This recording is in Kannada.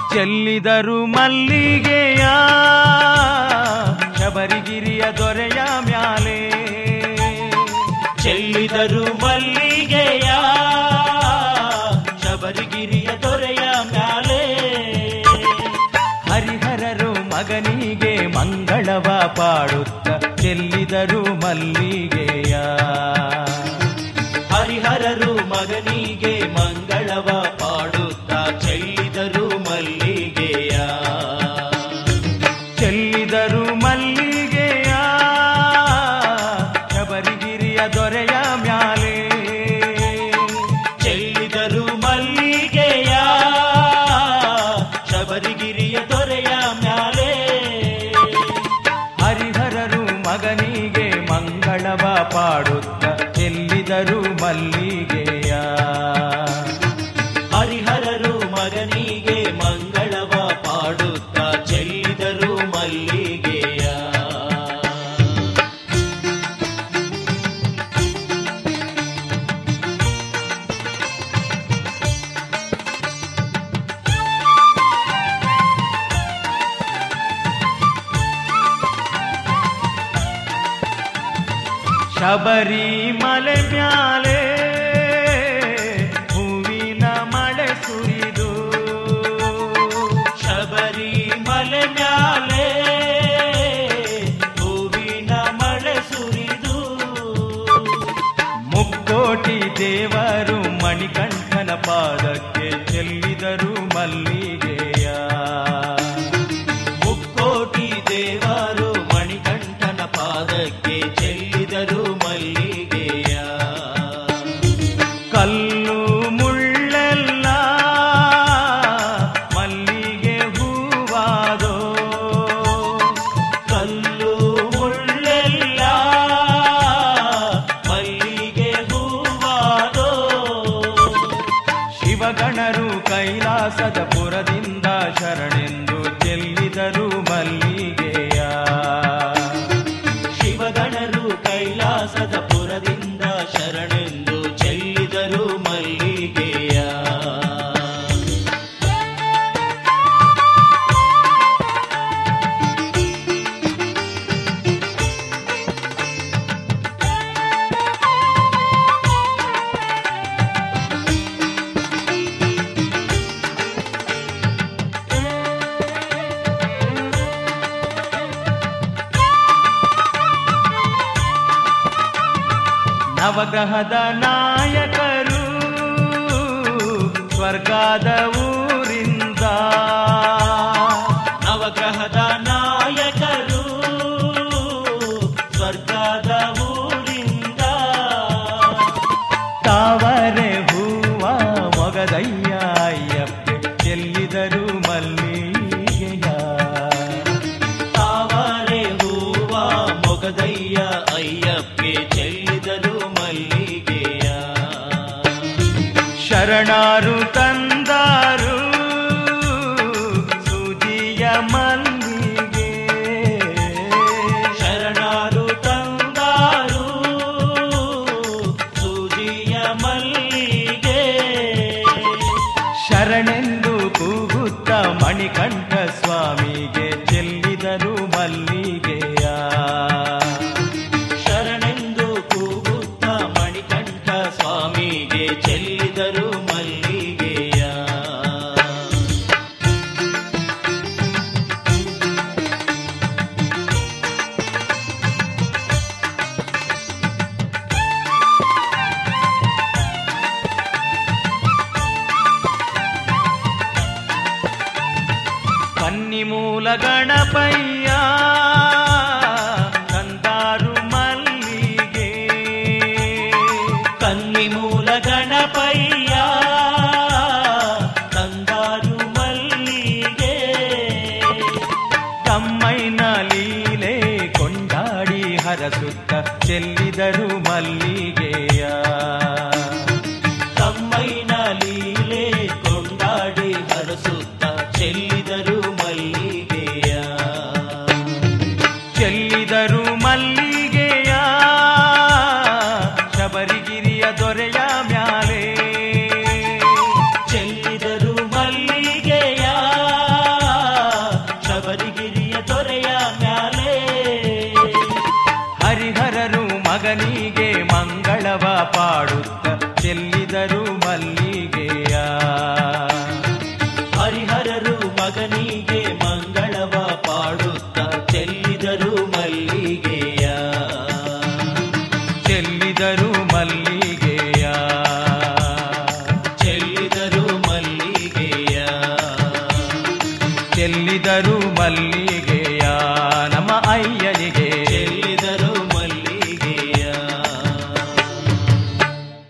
ಚೆಲ್ಲಿದರು ಮಲ್ಲಿಗೆಯ ಶಬರಿಗಿರಿಯ ದೊರೆಯ ಮ್ಯಾಲೆ ಚೆಲ್ಲಿದರು ಮಲ್ಲಿಗೆಯ ಶಬರಿಗಿರಿಯ ದೊರೆಯ ಮ್ಯಾಲೆ ಹರಿಹರರು ಮಗನಿಗೆ ಮಂಗಳವ ಪಾಡುತ್ತ ಚೆಲ್ಲಿದರು ಮಲ್ಲಿಗೆಯ ಹರಿಹರರು ಮಗನಿಗೆ ಮಂಗಳವ ಪಾಡುತ್ತಾ ಚೆಲ್ಲಿದರು ಮಲ್ಲಿಗೆಯ ಚೆಲ್ಲಿದರು ಮಲ್ಲಿಗೆಯ ಶಬರಿಗಿರಿಯ ದೊರೆಯ ಮ್ಯಾಲೆ ಚೆಲ್ಲಿದರು ಮಲ್ಲಿಗೆಯ ಶಬರಿಗಿರಿಯ ದೊರೆಯ ಮ್ಯಾಲೆ ಹರಿಹರರು ಮಗನಿಗೆ ಮಂಗಳವ ಪಾಡುತ್ತ ಚೆಲ್ಲಿದರು ಮಲ್ಲಿಗೆಯ ಹರಿಹರರು ಮಗನಿಗೆ ಮಂಗಳವ ಪಾಡುತ್ತಾ ಚೆಲ್ಲಿದರು ಮಲ್ಲಿಗೆಯ ಶಬರಿ ಮಲೆ ಮ್ಯಾಲೆ ಹೂವಿನ ಮಳೆ ಸುರಿದು ಶಬರಿ ಮಲೆ ಮ್ಯಾಲೆ ಹೂವಿನ ಮಳೆ ಸುರಿದು ಮುಕ್ಕೋಟಿ ದೇವರು ಮಣಿಕಂಠನ ಪಾದಕ್ಕೆ ಚೆಲ್ಲಿದರು ಮಲ್ಲಿಗೆಯ ಮುಕ್ಕೋಟಿ ದೇವರು ಮಣಿಕಂಠನ ಪಾದಕ್ಕೆ ಚೆಲ್ಲಿದರು ಮಲ್ಲಿಗೆಯ ಕಲ್ಲು ಮುಳ್ಳೆಲ್ಲ ಮಲ್ಲಿಗೆ ಹೂವಾದೋ ಕಲ್ಲು ಮುಳ್ಳೆಲ್ಲ ಮಲ್ಲಿಗೆ ಹೂವಾದೋ ಶಿವಗಣರು ಕೈಲಾಸದ ಪುರದಿಂದ ಶರಣೆಂದು ಚೆಲ್ಲಿದರು ಮಲ್ಲಿಗೆಯ ಶಿವಗಣರು ಕೈಲಾಸದ ಪುರದಿಂದ ಶರಣೆಂದು ಚೆಲ್ಲಿದರು ಮಲ್ಲಿಗೆಯ ನವಗ್ರಹದ ನಾಯಕರು ಸ್ವರ್ಗದ ಊರಿಂದ ನವಗ್ರಹದ ನಾಯಕರು ಸ್ವರ್ಗದ ಊರಿಂದ ತಾವರೆ ಹೂವ ಮೊಗದಯ್ಯ ಅಯ್ಯಪ್ಪೆ ಚೆಲ್ಲಿದರು ಮಲ್ಲಿಗೆಯ ತಾವರೆ ಹೂವ ಮೊಗದಯ್ಯ ಅಯ್ಯಪ್ಪಗೆ ಚೆಲ್ಲಿದರು ಮಲ್ಲಿಗೆಯ ಶರಣಾರು ತಂದಾರು ಸೂಜಿಯ ಮಲ್ಲಿಗೆ ಶರಣಾರು ತಂದಾರು ಸೂಜಿಯ ಮಲ್ಲಿಗೆ ಶರಣೆಂದು ಕೂಗುತ್ತ ಮಣಿಕಂಠ ಸ್ವಾಮಿಗೆ ಚೆಲ್ಲಿದರು ಮಲ್ಲಿಗೆಯ ಶರಣೆಂದು ಕೂಗುತ್ತ ಮಣಿಕಂಠ ಸ್ವಾಮಿಗೆ ಚೆಲ್ಲಿದರು ಮಲ್ಲಿಗೆಯ ಕನ್ನಿಮೂಲ ಗಣಪಯ್ಯ ತಂದಾರು ಮಲ್ಲಿಗೆ ಕನ್ನಿ ಮೂಲ ಗಣಪಯ್ಯ ತಂದಾರು ಮಲ್ಲಿಗೆ ತಮ್ಮೈನ ಲೀಲೆ ಕೊಂಡಾಡಿ ಹರಸುತ್ತ ಚೆಲ್ಲಿದರು ಮಲ್ಲಿಗೆಯ ತಮ್ಮೈನ ಲೀಲೆ ಕೊಂಡಾಡಿ ಹರಸುತ್ತ ಚೆಲ್ಲಿದರು ಮಲ್ಲಿಗೆಯ ಚೆಲ್ಲಿದರು ಮಲ್ಲಿಗೆಯ ಶಬರಿಗಿರಿಯ ದೊರೆಯ ಮ್ಯಾಲೆ ಚೆಲ್ಲಿದರು ಮಲ್ಲಿಗೆಯ ಮಗನಿಗೆ ಮಂಗಳವ ಪಾಡುತ್ತ ಚೆಲ್ಲಿದರು